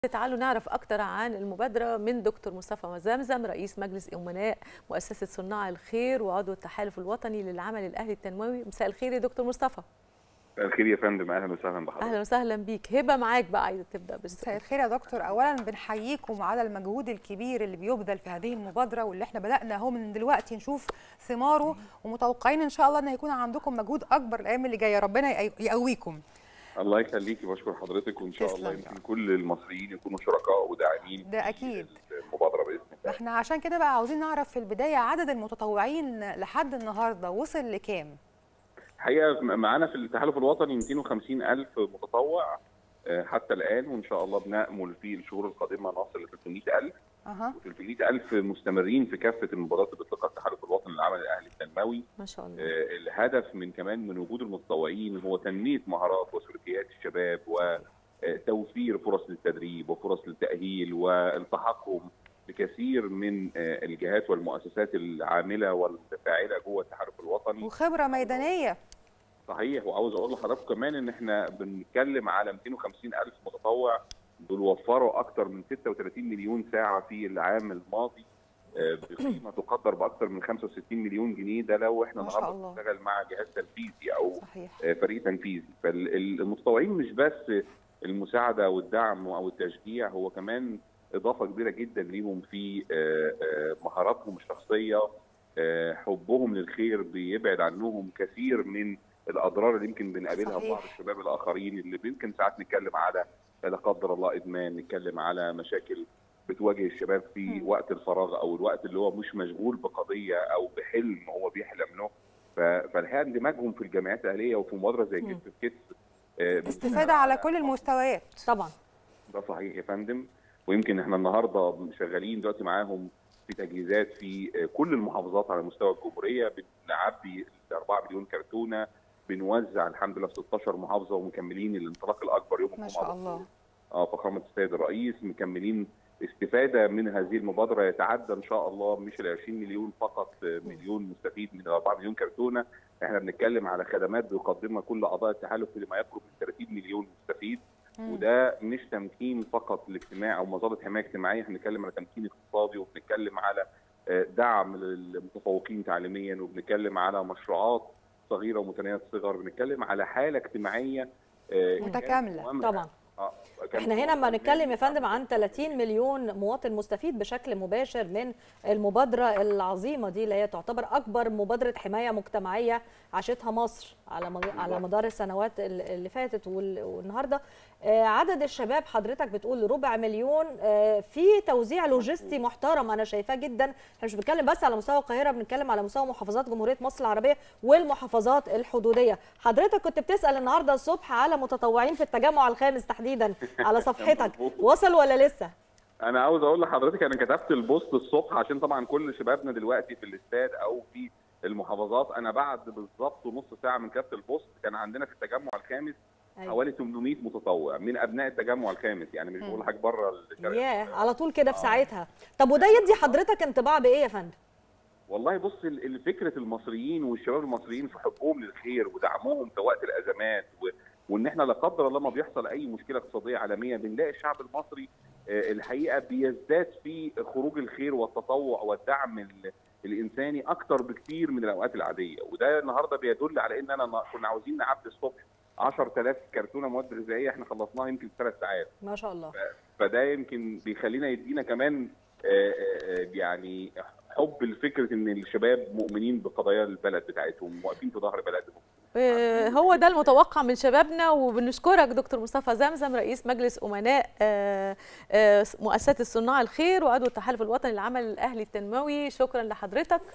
تعالوا نعرف أكتر عن المبادرة من دكتور مصطفى مزمزم رئيس مجلس أمناء مؤسسة صناع الخير وعضو التحالف الوطني للعمل الأهلي التنموي مساء الخير يا دكتور مصطفى الخير يا فندم اهلا وسهلا بحضرتك أهلا وسهلا بيك هبة معاك بقى عايزة تبدأ مساء بالسؤال الخير يا دكتور اولا بنحييكم على المجهود الكبير اللي بيبذل في هذه المبادره واللي احنا بدانا اهو من دلوقتي نشوف ثماره ومتوقعين ان شاء الله ان هيكون عندكم مجهود اكبر الايام اللي جايه ربنا يقوي- يقويكم الله يخليكي بشكر حضرتك وان شاء تسلم الله يا يمكن رب. كل المصريين يكونوا شركاء وداعمين ده في أكيد. المبادره باذن ما الله احنا عشان كده بقى عاوزين نعرف في البدايه عدد المتطوعين لحد النهارده وصل لكام الحقيقه معانا في التحالف الوطني 250 الف متطوع آه، حتى الان وان شاء الله بنامل في الشهور القادمه نصل ل 300 الف اها و300 الف مستمرين في كافه المبادرات اللي بتطلقها التحالف الوطني للعمل الاهلي التنموي ما شاء الله آه، الهدف من كمان من وجود المتطوعين هو تنميه مهارات وسلوكيات الشباب وتوفير فرص للتدريب وفرص للتاهيل والتحقهم بكثير من آه، الجهات والمؤسسات العامله والفاعله جوه التحالف الوطني وخبره ميدانيه صحيح وعاوز اقول لحضراتكم كمان ان احنا بنتكلم على 250 الف متطوع دول وفروا اكثر من 36 مليون ساعه في العام الماضي آه، بقيمه تقدر باكثر من 65 مليون جنيه ده لو احنا ما شاء النهارده الله. بنشتغل مع جهاز تنفيذي او صحيح آه، فريق تنفيذي فالمتطوعين مش بس المساعده والدعم او التشجيع هو كمان اضافه كبيره جدا ليهم في آه، آه، مهاراتهم الشخصيه آه، حبهم للخير بيبعد عنهم كثير من الاضرار اللي يمكن بنقابلها في صحيح. بعض الشباب الاخرين اللي يمكن ساعات نتكلم على لا قدر الله ادمان نتكلم على مشاكل بتواجه الشباب في مم. وقت الفراغ او الوقت اللي هو مش مشغول بقضيه او بحلم هو بيحلم له ف- فالحقيقه اندماجهم في الجامعات الاهليه وفي مبادره زي مم. كتف في كتف آه، استفاده على كل المستويات طبعا ده صحيح يا فندم ويمكن احنا النهارده شغالين دلوقتي معاهم في تجهيزات في آه، كل المحافظات على مستوى الجمهوريه بنعبي 4 مليون كرتونه بنوزع الحمد لله في 16 محافظه ومكملين الانطلاق الاكبر يوم ما الجمعه شاء ده. الله اه فخامه السيد الرئيس مكملين استفاده من هذه المبادره يتعدى ان شاء الله مش ال 20 مليون فقط آه، مليون مستفيد من ال 4 مليون كرتونه احنا بنتكلم على خدمات بيقدمها كل اعضاء التحالف لما يقرب من 30 مليون مستفيد مم. وده مش تمكين فقط الاجتماعي او مظله حمايه اجتماعيه احنا بنتكلم على تمكين اقتصادي وبنتكلم على آه، دعم للمتفوقين تعليميا وبنتكلم على مشروعات صغيره ومتناهيه الصغر بنتكلم على حاله اجتماعيه آه، كانت متكاملة. مهمة. طبعا آه، كانت احنا هنا لما مهمة. نتكلم يا فندم عن 30 مليون مواطن مستفيد بشكل مباشر من المبادره العظيمه دي اللي هي تعتبر اكبر مبادره حمايه مجتمعيه عاشتها مصر على مد- على مدار السنوات ال- اللي فاتت وال- والنهارده آه، عدد الشباب حضرتك بتقول ربع مليون آه، في توزيع لوجستي محترم انا شايفاه جدا احنا مش بنتكلم بس على مستوى القاهره بنتكلم على مستوى محافظات جمهوريه مصر العربيه والمحافظات الحدوديه حضرتك كنت بتسال النهارده الصبح على متطوعين في التجمع الخامس تحديدا على صفحتك مظبوط. وصل ولا لسه انا عاوز اقول لحضرتك انا كتبت البوست الصبح عشان طبعا كل شبابنا دلوقتي في الاستاد او في المحافظات انا بعد بالظبط نص ساعه من كتابه البوست كان عندنا في التجمع الخامس أيوة. حوالي 800 متطوع من ابناء التجمع الخامس يعني مش مم. بقول لحضرتك بره الشارع. ياه على طول كده في ساعتها طب وده يدي حضرتك انطباع بايه يا فندم والله بص ال- ال- فكره المصريين والشباب المصريين في حبهم للخير ودعمهم في وقت الازمات و... وان احنا لا قدر الله ما بيحصل اي مشكله اقتصاديه عالميه بنلاقي الشعب المصري آه، الحقيقه بيزداد في خروج الخير والتطوع والدعم ال... الانساني اكتر بكتير من الاوقات العاديه وده النهارده بيدل على ان انا نا- كنا عاوزين نعبي الصبح 10000 كرتونه مواد غذائيه احنا خلصناها يمكن في ثلاث ساعات ما شاء الله فده يمكن بيخلينا يدينا كمان آه، آه، آه، يعني حب لفكره ان الشباب مؤمنين بقضايا البلد بتاعتهم واقفين في ظهر بلدهم آه، هو ده المتوقع من شبابنا وبنشكرك دكتور مصطفى زمزم رئيس مجلس امناء آه، آه، مؤسسه صناع الخير وعضو التحالف الوطني للعمل الاهلي التنموي شكرا لحضرتك